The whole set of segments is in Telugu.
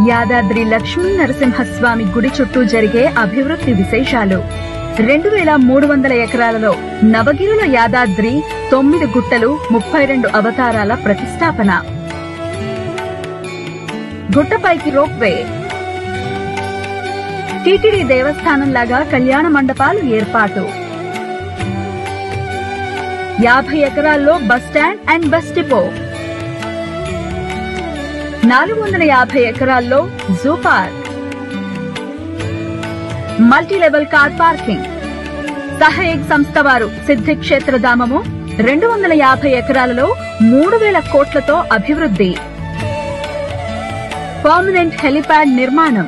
యాదాద్రి లక్ష్మీ నరసింహస్వామి గుడి చుట్టూ జరిగే అభివృద్ధి విశేషాలు రెండు వేల మూడు వందల ఎకరాలలో నవగిరుల యాదాద్రి తొమ్మిది గుట్టలు ముప్పై రెండు అవతారాల ప్రతిష్టాపన గుట్టపైకి రోప్వే టీటీడీ దేవస్థానంలాగా కళ్యాణ మండపాలు ఏర్పాటు యాభై ఎకరాల్లో bus stand and bus depot నాలుగు వందల యాభై ఎకరాల్లో zoo park multi level car parking సహాయక్ సంస్థ వారు సిద్ధి క్షేత్రధామము రెండు వందల యాభై ఎకరాలలో మూడు వేల కోట్లతో అభివృద్ధి పర్మనెంట్ హెలిప్యాడ్ నిర్మాణం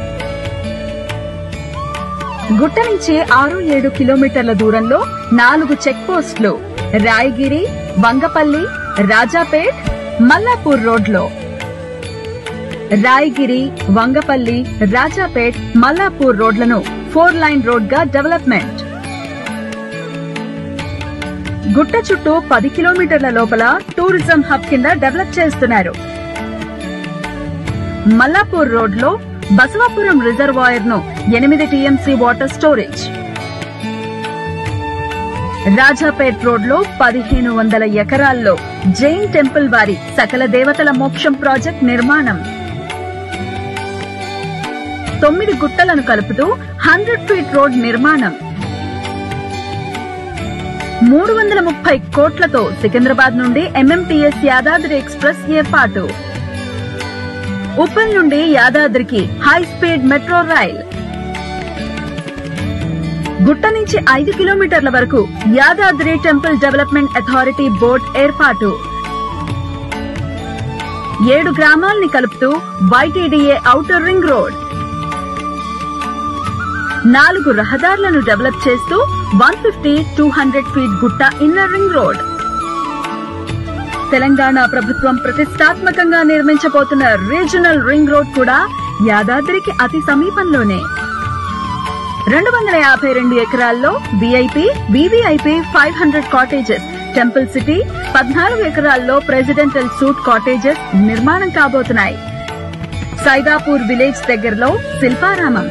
గుట్ట నుంచి ఆరు ఏడు కిలోమీటర్ల దూరంలో నాలుగు చెక్ పోస్టులు రాయగిరి వంగపల్లి రాజాపేట్ మల్లాపూర్ రోడ్లో రాయగిరి వంగపల్లి రాజాపేట్ మల్లాపూర్ రోడ్లను ఫోర్ లైన్ రోడ్ గా డెవలప్మెంట్ గుట్ట చుట్టూ పది కిలోమీటర్ల లోపల టూరిజం హబ్ కింద డెవలప్ చేస్తున్నారు మల్లాపూర్ రోడ్ లో బసవాపురం రిజర్వాయర్ ను ఎనిమిది TMC water storage Rajapet road లో పదిహేను వందల ఎకరాల్లో జైన్ టెంపుల్ వారి సకల దేవతల మోక్షం ప్రాజెక్ట్ నిర్మాణం తొమ్మిది గుట్టలను కలుపుతూ హండ్రెడ్ ఫీట్ రోడ్ నిర్మాణం మూడు వందల ముప్పై కోట్లతో సికింద్రాబాద్ నుండి ఎంఎంటీఎస్ యాదాద్రి ఎక్స్ప్రెస్ ఏర్పాటు ఉప్పల్ నుండి యాదాద్రికి హై స్పీడ్ మెట్రో రైల్ గుట్ట నుంచి ఐదు కిలోమీటర్ల వరకు Yadadri temple development authority board ఏర్పాటు ఏడు గ్రామాల్ని కలుపుతూ వైటీడీఏ ఔటర్ రింగ్ రోడ్ నాలుగు రహదారులను డెవలప్ చేస్తూ one fifty two hundred feet గుట్ట ఇన్నర్ రింగ్ రోడ్ తెలంగాణ ప్రభుత్వం ప్రతిష్టాత్మకంగా నిర్మించబోతున్న రీజనల్ రింగ్ రోడ్ కూడా యాదాద్రికి అతి సమీపంలోనే రెండు వందల యాభై రెండు ఎకరాల్లో VIP VVIP five hundred cottages temple city పద్నాలుగు ఎకరాల్లో ప్రెసిడెంటల్ సూట్ కాటేజెస్ నిర్మాణం కాబోతున్నాయి సైదాపూర్ విలేజ్ దగ్గరలో శిల్పారామం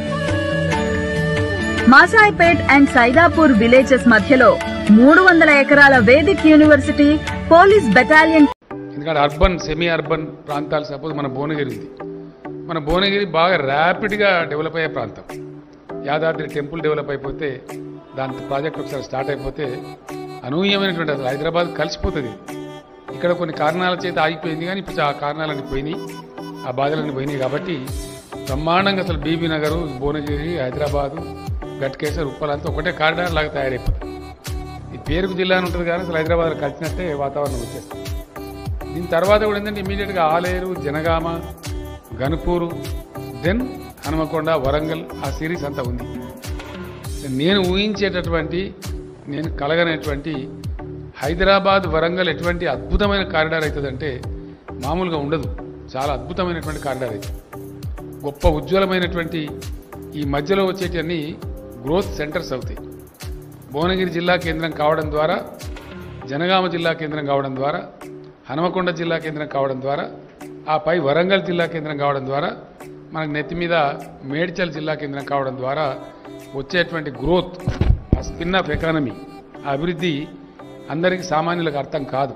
మాసాయిపేట్ అండ్ సైదాపూర్ విలేజెస్ మధ్యలో మూడు వందల ఎకరాల వేదిక్ యూనివర్సిటీ పోలీస్ బెటాలియన్ ఎందుకంటే అర్బన్ సెమీ అర్బన్ ప్రాంతాలు సపోజ్ మన భువనగిరి ఉంది మన భువనగిరి బాగా ర్యాపిడ్గా డెవలప్ అయ్యే ప్రాంతం యాదాద్రి టెంపుల్ డెవలప్ అయిపోతే దాని ప్రాజెక్ట్ ఒకసారి స్టార్ట్ అయిపోతే అనూహ్యమైనటువంటి అసలు హైదరాబాద్ కలిసిపోతుంది ఇక్కడ కొన్ని కారణాల చేత ఆగిపోయింది కానీ ఇప్పుడు ఆ కారణాలన్నీ పోయినాయి ఆ బాధలన్నీ పోయినాయి కాబట్టి బ్రహ్మాండంగా అసలు బీబీ నగరు భువనగిరి హైదరాబాదు గట్కేశ్వర్ ఉప్పల్ అంతా ఒకటే కారిడార్ లాగా తయారైపోతుంది ఈ పేరుకు జిల్లా అని ఉంటుంది కానీ అసలు హైదరాబాద్లో కలిసినట్టే వాతావరణం వచ్చేస్తుంది దీని తర్వాత కూడా ఏంటంటే ఇమీడియట్గా ఆలేరు జనగామ గనుపూరు దెన్ హనుమకొండ వరంగల్ ఆ సిరీస్ అంతా ఉంది నేను ఊహించేటటువంటి నేను కలగనటువంటి హైదరాబాద్ వరంగల్ ఎటువంటి అద్భుతమైన కారిడార్ అవుతుందంటే మామూలుగా ఉండదు చాలా అద్భుతమైనటువంటి కారిడార్ అవుతుంది గొప్ప ఉజ్వలమైనటువంటి ఈ మధ్యలో వచ్చేటివన్నీ గ్రోత్ సెంటర్స్ అవుతాయి భువనగిరి జిల్లా కేంద్రం కావడం ద్వారా జనగామ జిల్లా కేంద్రం కావడం ద్వారా హనుమకొండ జిల్లా కేంద్రం కావడం ద్వారా ఆ పై వరంగల్ జిల్లా కేంద్రం కావడం ద్వారా మనకు నెత్తి మీద మేడ్చల్ జిల్లా కేంద్రం కావడం ద్వారా వచ్చేటువంటి గ్రోత్ ఆ స్పిన్ ఆఫ్ ఎకానమీ ఆ అభివృద్ధి అందరికీ సామాన్యులకు అర్థం కాదు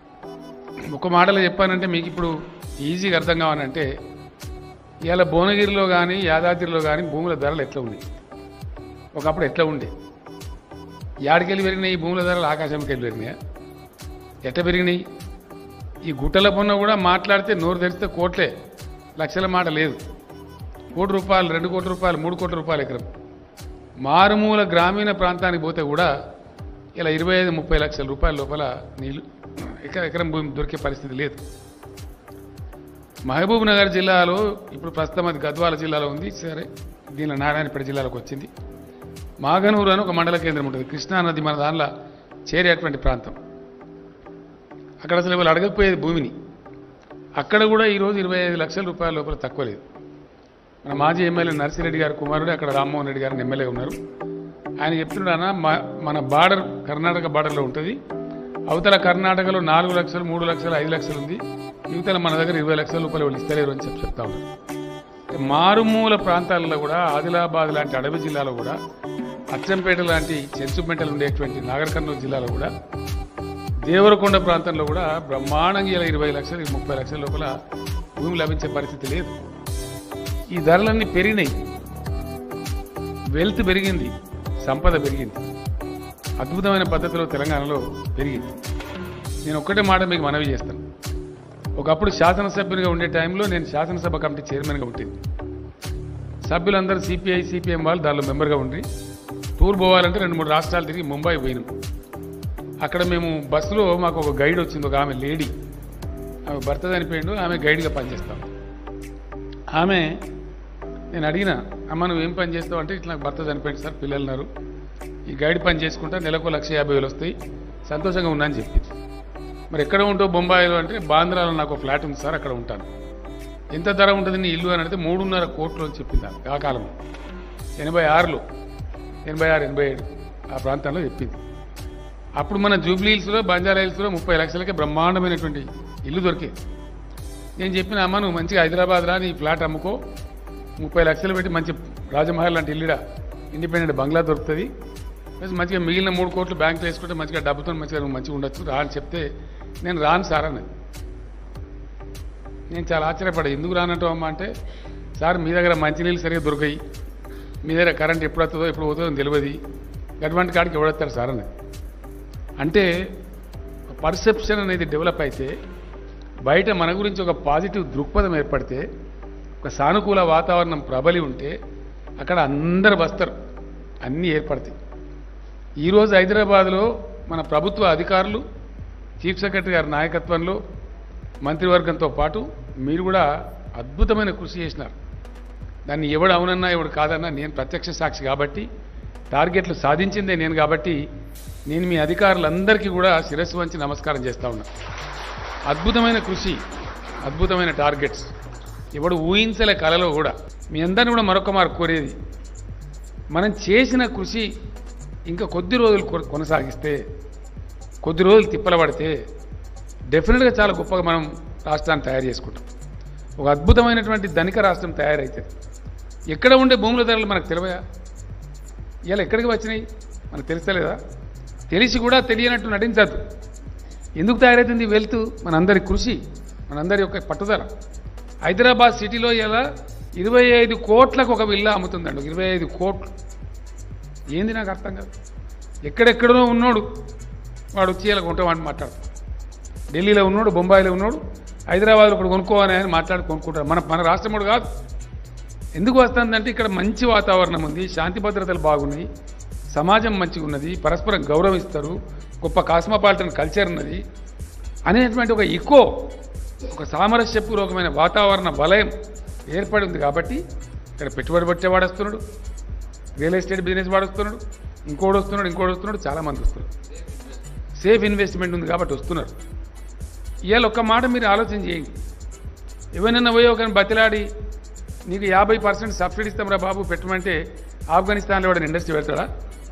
ఒక మాటలో చెప్పానంటే మీకు ఇప్పుడు ఈజీగా అర్థం కావాలంటే ఇవాళ భువనగిరిలో కానీ యాదాద్రిలో కానీ భూముల ధరలు ఎట్లా ఉన్నాయి ఒకప్పుడు ఎట్లా ఉండే యాడికెళ్ళి పెరిగినాయి ఈ భూముల ధరలు ఆకాశంకి వెళ్ళి పెరిగినాయా ఎట్ట పెరిగినాయి ఈ గుట్టల పొన్న కూడా మాట్లాడితే నోరు తెరిస్తే కోట్లే లక్షల మాట లేదు కోటి రూపాయలు రెండు కోట్ల రూపాయలు మూడు కోట్ల రూపాయలు ఎకరం మారుమూల గ్రామీణ ప్రాంతానికి పోతే కూడా ఇలా ఇరవై ఐదు ముప్పై లక్షల రూపాయల లోపల నీళ్ళు ఎకర ఎకరం భూమి దొరికే పరిస్థితి లేదు మహబూబ్ నగర్ జిల్లాలో ఇప్పుడు ప్రస్తుతం అది గద్వాల జిల్లాలో ఉంది సరే దీనిలో నారాయణపేట జిల్లాలోకి వచ్చింది మాగనూరు అని ఒక మండల కేంద్రం ఉంటుంది కృష్ణా నది మన దానిలో చేరేటువంటి ప్రాంతం అక్కడ అసలు వాళ్ళు అడగకపోయేది భూమిని అక్కడ కూడా ఈరోజు ఇరవై ఐదు లక్షల రూపాయల లోపల తక్కువ లేదు మన మాజీ ఎమ్మెల్యే నర్సిరెడ్డి గారి కుమారుడు అక్కడ రామ్మోహన్ రెడ్డి గారిని ఎమ్మెల్యే ఉన్నారు ఆయన చెప్తున్నాడన్న మన బార్డర్ కర్ణాటక బార్డర్లో ఉంటుంది అవతల కర్ణాటకలో నాలుగు లక్షలు మూడు లక్షలు ఐదు లక్షలు ఉంది యువతల మన దగ్గర ఇరవై లక్షల రూపాయలు వాళ్ళు ఇస్తలేరు అని చెప్పి చెప్తా ఉన్నారు మారుమూల ప్రాంతాలలో కూడా ఆదిలాబాద్ లాంటి అడవి జిల్లాలో కూడా అచ్చంపేట లాంటి చెంచుపెంటలు ఉండేటువంటి నాగర్ కర్నూలు జిల్లాలో కూడా దేవరకొండ ప్రాంతంలో కూడా బ్రహ్మాండంగా ఇలా ఇరవై లక్షలు ముప్పై లక్షల లోపల భూమి లభించే పరిస్థితి లేదు ఈ ధరలన్నీ పెరిగినాయి వెల్త్ పెరిగింది సంపద పెరిగింది అద్భుతమైన పద్ధతిలో తెలంగాణలో పెరిగింది నేను ఒక్కటే మాట మీకు మనవి చేస్తాను ఒకప్పుడు శాసనసభ్యునిగా ఉండే టైంలో నేను శాసనసభ కమిటీ చైర్మన్గా ఉంటుంది సభ్యులందరూ సిపిఐ సిపిఎం వాళ్ళు దానిలో మెంబర్గా ఉండి టూర్ పోవాలంటే రెండు మూడు రాష్ట్రాలు తిరిగి ముంబై పోయినాం అక్కడ మేము బస్సులో మాకు ఒక గైడ్ వచ్చింది ఒక ఆమె లేడీ ఆమె భర్త చనిపోయిండు ఆమె గైడ్గా పనిచేస్తాం ఆమె నేను అడిగిన అమ్మ నువ్వు ఏం పని చేస్తావు అంటే ఇట్లా నాకు భర్త చనిపోయింది సార్ పిల్లలు ఉన్నారు ఈ గైడ్ పని చేసుకుంటా నెలకు లక్ష యాభై వేలు వస్తాయి సంతోషంగా ఉన్నా అని చెప్పింది మరి ఎక్కడ ఉంటావు బొంబాయిలో అంటే బాంద్రాలో నాకు ఒక ఫ్లాట్ ఉంది సార్ అక్కడ ఉంటాను ఎంత ధర ఉంటుంది నీ ఇల్లు అని అడిగితే మూడున్నర కోట్లు అని చెప్పింది ఆమె ఆ కాలంలో ఎనభై ఆరులో ఎనభై ఆరు ఎనభై ఏడు ఆ ప్రాంతంలో చెప్పింది అప్పుడు మన జూబ్లీ హిల్స్లో బంజారా హిల్స్లో ముప్పై లక్షలకే బ్రహ్మాండమైనటువంటి ఇల్లు దొరికేది నేను చెప్పిన అమ్మ నువ్వు మంచిగా హైదరాబాద్ రా నీ ఫ్లాట్ అమ్ముకో ముప్పై లక్షలు పెట్టి మంచి రాజమహల్ లాంటి ఇల్లుడా ఇండిపెండెంట్ బంగ్లా దొరుకుతుంది ప్లస్ మంచిగా మిగిలిన మూడు కోట్లు బ్యాంకులో వేసుకుంటే మంచిగా డబ్బుతో మంచిగా నువ్వు మంచిగా ఉండొచ్చు రా అని చెప్తే నేను రాను సార్ అన్నది నేను చాలా ఆశ్చర్యపడా ఎందుకు రానంటావు అమ్మా అంటే సార్ మీ దగ్గర మంచినీళ్ళు సరిగా దొరకాయి మీ దగ్గర కరెంట్ ఎప్పుడు వస్తుందో ఎప్పుడు పోతుందో తెలియదు అటువంటి కాడికి ఎవడొస్తారు సార్ అన్నది అంటే పర్సెప్షన్ అనేది డెవలప్ అయితే బయట మన గురించి ఒక పాజిటివ్ దృక్పథం ఏర్పడితే ఒక సానుకూల వాతావరణం ప్రబలి ఉంటే అక్కడ అందరు వస్తారు అన్నీ ఏర్పడతాయి ఈరోజు హైదరాబాద్లో మన ప్రభుత్వ అధికారులు చీఫ్ సెక్రటరీ గారి నాయకత్వంలో మంత్రివర్గంతో పాటు మీరు కూడా అద్భుతమైన కృషి చేసినారు దాన్ని ఎవడు అవునన్నా ఎవడు కాదన్నా నేను ప్రత్యక్ష సాక్షి కాబట్టి టార్గెట్లు సాధించిందే నేను కాబట్టి నేను మీ అధికారులందరికీ కూడా శిరస్సు వంచి నమస్కారం చేస్తా ఉన్నా అద్భుతమైన కృషి అద్భుతమైన టార్గెట్స్ ఎవడు ఊహించలే కళలో కూడా మీ అందరిని కూడా మరొక మారు కోరేది మనం చేసిన కృషి ఇంకా కొద్ది రోజులు కొ- కొనసాగిస్తే కొద్ది రోజులు తిప్పలబడితే డెఫినెట్గా చాలా గొప్పగా మనం రాష్ట్రాన్ని తయారు చేసుకుంటాం ఒక అద్భుతమైనటువంటి ధనిక రాష్ట్రం తయారైతుంది ఎక్కడ ఉండే భూముల ధరలు మనకు తెలివయా ఇవాళ ఎక్కడికి వచ్చినాయి మనకు తెలుస్తలేదా తెలిసి కూడా తెలియనట్టు నటించద్దు ఎందుకు తయారవుతుంది వెల్త్ మనందరి కృషి మనందరి యొక్క పట్టుదల హైదరాబాద్ సిటీలో ఇలా ఇరవై ఐదు కోట్లకు ఒక విల్లా అమ్ముతుందండి ఇరవై ఐదు కోట్లు ఏంది నాకు అర్థం కాదు ఎక్కడెక్కడనో ఉన్నోడు వాడు వచ్చి ఇలా కొంటామని మాట్లాడతాడు ఢిల్లీలో ఉన్నాడు బొంబాయిలో ఉన్నాడు హైదరాబాద్లో ఒకటి కొనుక్కోవాలని ఆయన మాట్లాడి కొనుక్కుంటారు మన మన రాష్ట్రం కూడా కాదు ఎందుకు వస్తుందంటే ఇక్కడ మంచి వాతావరణం ఉంది శాంతి భద్రతలు బాగున్నాయి సమాజం మంచిగా ఉన్నది పరస్పరం గౌరవిస్తారు గొప్ప కాస్మోపాలిటన్ కల్చర్ ఉన్నది అనేటువంటి ఒక ఇకో ఒక సామరస్యపూర్వకమైన వాతావరణ వలయం ఏర్పడి ఉంది కాబట్టి ఇక్కడ పెట్టుబడి పెట్టేవాడు వస్తున్నాడు రియల్ ఎస్టేట్ బిజినెస్ వాడు వస్తున్నాడు ఇంకోటి వస్తున్నాడు ఇంకోటి వస్తున్నాడు చాలామంది వస్తున్నారు సేఫ్ ఇన్వెస్ట్మెంట్ ఉంది కాబట్టి వస్తున్నారు ఇవాళ ఒక్క మాట మీరు ఆలోచన చేయండి ఎవరైనా పోయి ఒకరిని బతిలాడి నీకు యాభై పర్సెంట్ సబ్సిడీ ఇస్తాం రా బాబు పెట్టమంటే ఆఫ్ఘనిస్తాన్లో వాడిని ఇండస్ట్రీ పెడతాడా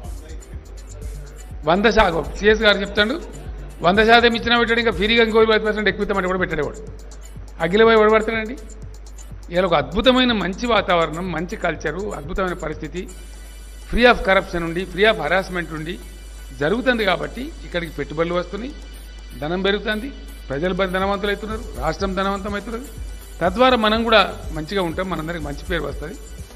వంద శాతం సిఎస్ గారు చెప్తాడు వంద శాతం ఇచ్చినా పెట్టాడు ఇంకా ఫ్రీగా ఇంకో పది పర్సెంట్ ఎక్కువ ఇస్తామంటే కూడా పెట్టాడు వాడు అఖిల పోయి ఎవడు పడతాడండి ఇలా ఒక అద్భుతమైన మంచి వాతావరణం మంచి కల్చరు అద్భుతమైన పరిస్థితి ఫ్రీ ఆఫ్ కరప్షన్ ఉండి ఫ్రీ ఆఫ్ హరాస్మెంట్ ఉండి జరుగుతుంది కాబట్టి ఇక్కడికి పెట్టుబడులు వస్తున్నాయి ధనం పెరుగుతుంది ప్రజలు బ- ధనవంతులు అవుతున్నారు రాష్ట్రం ధనవంతం అవుతున్నారు తద్వారా మనం కూడా మంచిగా ఉంటాం మనందరికి మంచి పేరు వస్తుంది